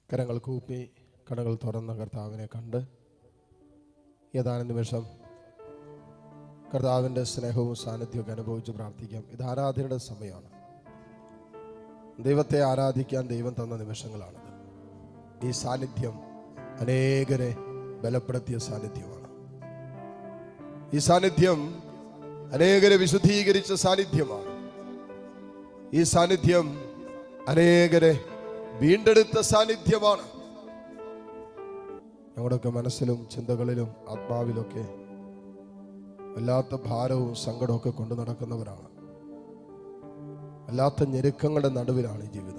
കരങ്ങൾ കൂപ്പി കടകൾ തുറന്ന കർത്താവിനെ കണ്ട് ഏതാനും നിമിഷം കർത്താവിൻ്റെ സ്നേഹവും സാന്നിധ്യമൊക്കെ അനുഭവിച്ച് പ്രാർത്ഥിക്കാം ഇത് ആരാധനയുടെ സമയമാണ് ദൈവത്തെ ആരാധിക്കാൻ ദൈവം തന്ന നിമിഷങ്ങളാണിത് ഈ സാന്നിധ്യം അനേകരെ ബലപ്പെടുത്തിയ സാന്നിധ്യമാണ് ഈ സാന്നിധ്യം അനേകരെ വിശുദ്ധീകരിച്ച സാന്നിധ്യമാണ് ഈ സാന്നിധ്യം അനേകരെ വീണ്ടെടുത്ത സാന്നിധ്യമാണ് ഞങ്ങളുടെയൊക്കെ മനസ്സിലും ചിന്തകളിലും ആത്മാവിലൊക്കെ വല്ലാത്ത ഭാരവും സങ്കടമൊക്കെ കൊണ്ടു നടക്കുന്നവരാണ് വല്ലാത്ത ഞെരുക്കങ്ങളുടെ നടുവിലാണ് ഈ ജീവിതം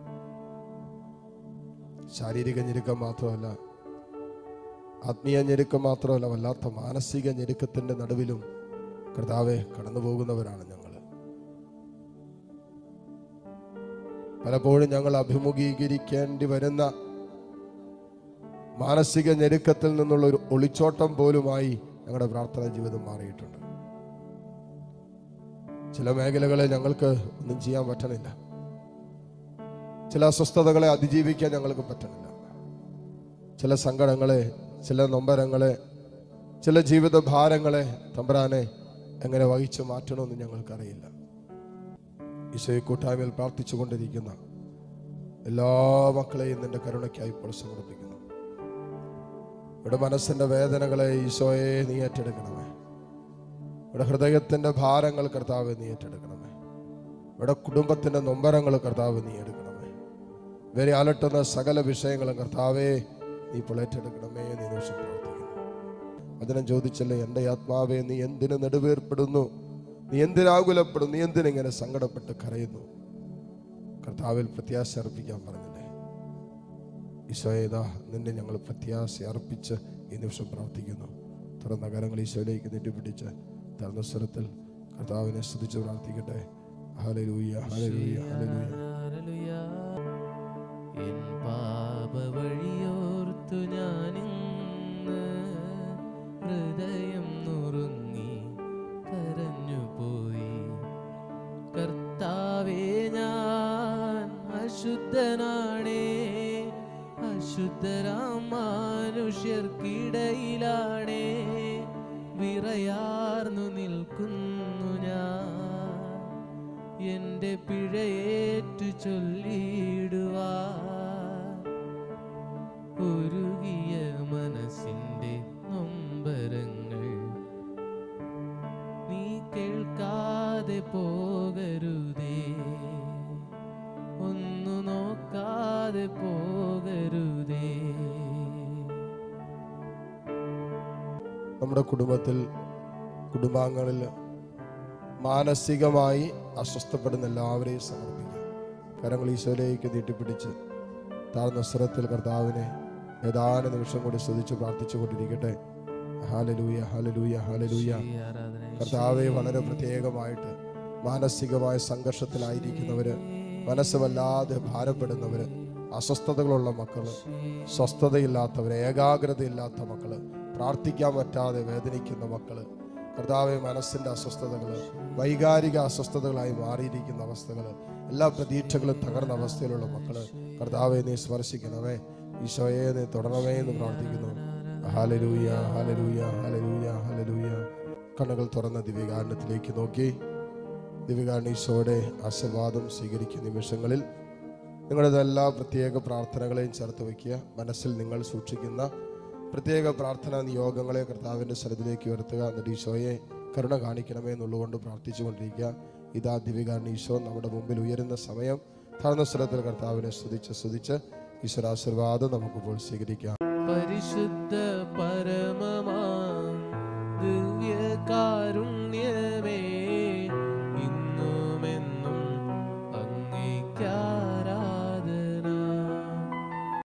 ശാരീരിക ഞെരുക്കം മാത്രമല്ല ആത്മീയ ഞെരുക്കം മാത്രമല്ല വല്ലാത്ത മാനസിക ഞെരുക്കത്തിന്റെ നടുവിലും കർത്താവെ കടന്നു പോകുന്നവരാണ് ഞങ്ങൾ പലപ്പോഴും ഞങ്ങൾ അഭിമുഖീകരിക്കേണ്ടി വരുന്ന മാനസിക ഞെരുക്കത്തിൽ നിന്നുള്ള ഒരു ഒളിച്ചോട്ടം പോലുമായി ഞങ്ങളുടെ പ്രാർത്ഥനാ ജീവിതം മാറിയിട്ടുണ്ട് ചില മേഖലകളെ ഞങ്ങൾക്ക് ഒന്നും ചെയ്യാൻ പറ്റണില്ല ചില അസ്വസ്ഥതകളെ അതിജീവിക്കാൻ ഞങ്ങൾക്ക് പറ്റണില്ല ചില സങ്കടങ്ങളെ ചില നൊമ്പരങ്ങളെ ചില ജീവിത ഭാരങ്ങളെ തമ്പരാനെ എങ്ങനെ വഹിച്ചു മാറ്റണമെന്ന് ഞങ്ങൾക്കറിയില്ല ഈശോയെ കൂട്ടായ്മയിൽ പ്രാർത്ഥിച്ചുകൊണ്ടിരിക്കുന്ന എല്ലാ മക്കളെയും നിന്റെ കരുണയ്ക്കായി ഇപ്പോൾ സമർപ്പിക്കുന്നു ഇവിടെ മനസ്സിന്റെ വേദനകളെ ഈശോയെ നീ ഏറ്റെടുക്കണമേ ഇവിടെ ഹൃദയത്തിന്റെ ഭാരങ്ങൾ കർത്താവ് നീ ഏറ്റെടുക്കണമേ ഇവിടെ കുടുംബത്തിന്റെ നൊമ്പരങ്ങൾ കർത്താവ് നീ എടുക്കണമേ ഇവരെ അലട്ടുന്ന സകല വിഷയങ്ങളും കർത്താവേ നീ ഇപ്പോൾ ഏറ്റെടുക്കണമേ എന്ന് ഈ നിമിഷം പ്രാർത്ഥിക്കുന്നു വചനം ചോദിച്ചല്ലേ എൻ്റെ ആത്മാവേ നീ എന്തിനു നെടുവേർപ്പെടുന്നു നീ എന്തിനാകുലപ്പെടും നീ എന്തിനിങ്ങനെ സങ്കടപ്പെട്ട് കരയുന്നു കർത്താവിൽ പ്രത്യാശ അർപ്പിക്കാൻ പറഞ്ഞില്ലേ ഈശോയേതാ നിന്നെ ഞങ്ങൾ പ്രത്യാശ അർപ്പിച്ച് ഈ നിമിഷം പ്രാർത്ഥിക്കുന്നു തുറന്ന കരങ്ങൾ ഈശോയിലേക്ക് നീട്ടിപ്പിടിച്ച് തുറന്ന സ്വരത്തിൽ കർത്താവിനെ സ്തുതിച്ച് പ്രാർത്ഥിക്കട്ടെ ഹല്ലേലൂയ ഹല്ലേലൂയ ഹല്ലേലൂയ ഹല്ലേലൂയ. എൻ പാപവഴിയോർത്തു ഞാനിന്ന് ഹൃദയം നുറുങ്ങി കരഞ്ഞുപോയി കർത്താവേ ഞാൻ അശുദ്ധനാണേ അശുദ്ധരാം മനുഷ്യർക്കിടയിലാണേ വിറയാർന്നു നിൽക്കുന്നു ഞാൻ എന്റെ പിഴയേറ്റു ചൊല്ലിടുവാ ഉരുകിയ മനസ്സിന്റെ നൊമ്പരങ്ങൾ നീ കേൾക്കാതെ പോകരുതേ ഒന്നു നോക്കാതെ പോകരുതേ നമ്മുടെ കുടുംബത്തിൽ കുടുംബാംഗങ്ങളിൽ മാനസികമായി അസ്വസ്ഥപ്പെടുന്ന എല്ലാവരെയും സമർപ്പിക്കാം കരങ്ങൾ ഈശോയിലേക്ക് നീട്ടിപ്പിടിച്ച് താഴ്ന്ന സ്വരത്തിൽ കർത്താവിനെ ഏതാനും നിമിഷം കൂടി സ്തുതിച്ച് പ്രാർത്ഥിച്ചു കൊണ്ടിരിക്കട്ടെ ഹാലലൂയ ഹാലലൂയ ഹാലലൂയ ഈ ആരാധന കർത്താവെ വളരെ പ്രത്യേകമായിട്ട് മാനസികമായ സംഘർഷത്തിലായിരിക്കുന്നവര് മനസ്സ് വല്ലാതെ ഭാരപ്പെടുന്നവര് അസ്വസ്ഥതകളുള്ള മക്കള് സ്വസ്ഥതയില്ലാത്തവര് ഏകാഗ്രതയില്ലാത്ത മക്കള് പ്രാർത്ഥിക്കാൻ പറ്റാതെ വേദനിക്കുന്ന മക്കള് കർത്താവെ മനസ്സിന്റെ അസ്വസ്ഥതകള് വൈകാരിക അസ്വസ്ഥതകളായി മാറിയിരിക്കുന്ന അവസ്ഥകള് എല്ലാ പ്രതീക്ഷകളും തകർന്ന അവസ്ഥയിലുള്ള മക്കള് കർത്താവെ നീ സ്പർശിക്കണമേ ഈശോയെ നീ തുടരണമേ എന്ന് പ്രാർത്ഥിക്കുന്നു ഹാലലൂയ ഹാലലൂയ ഹാലലൂയ ഹാലലൂയ കണ്ണുകൾ തുറന്ന ദിവ്യകാരണത്തിലേക്ക് നോക്കി ദിവ്യകാരണ ഈശോയുടെ ആശീർവാദം സ്വീകരിക്കുന്ന നിമിഷങ്ങളിൽ നിങ്ങളുടെ എല്ലാ പ്രത്യേക പ്രാർത്ഥനകളെയും ചേർത്ത് വയ്ക്കുക മനസ്സിൽ നിങ്ങൾ സൂക്ഷിക്കുന്ന പ്രത്യേക പ്രാർത്ഥനാ നിയോഗങ്ങളെ കർത്താവിൻ്റെ സ്ഥലത്തിലേക്ക് ഉയർത്തുക എന്നിട്ട് ഈശോയെ കരുണ കാണിക്കണമേ എന്നുള്ളതുകൊണ്ട് പ്രാർത്ഥിച്ചുകൊണ്ടിരിക്കുക ഇതാ ദിവ്യകാരണ ഈശോ നമ്മുടെ മുമ്പിൽ ഉയരുന്ന സമയം താഴ്ന്ന സ്ഥലത്തിൽ കർത്താവിനെ സ്തുതിച്ച് സ്തുതിച്ച് ഈശ്വരാശീർവാദം നമുക്കിപ്പോൾ സ്വീകരിക്കാം പരിശുദ്ധ പരമമാ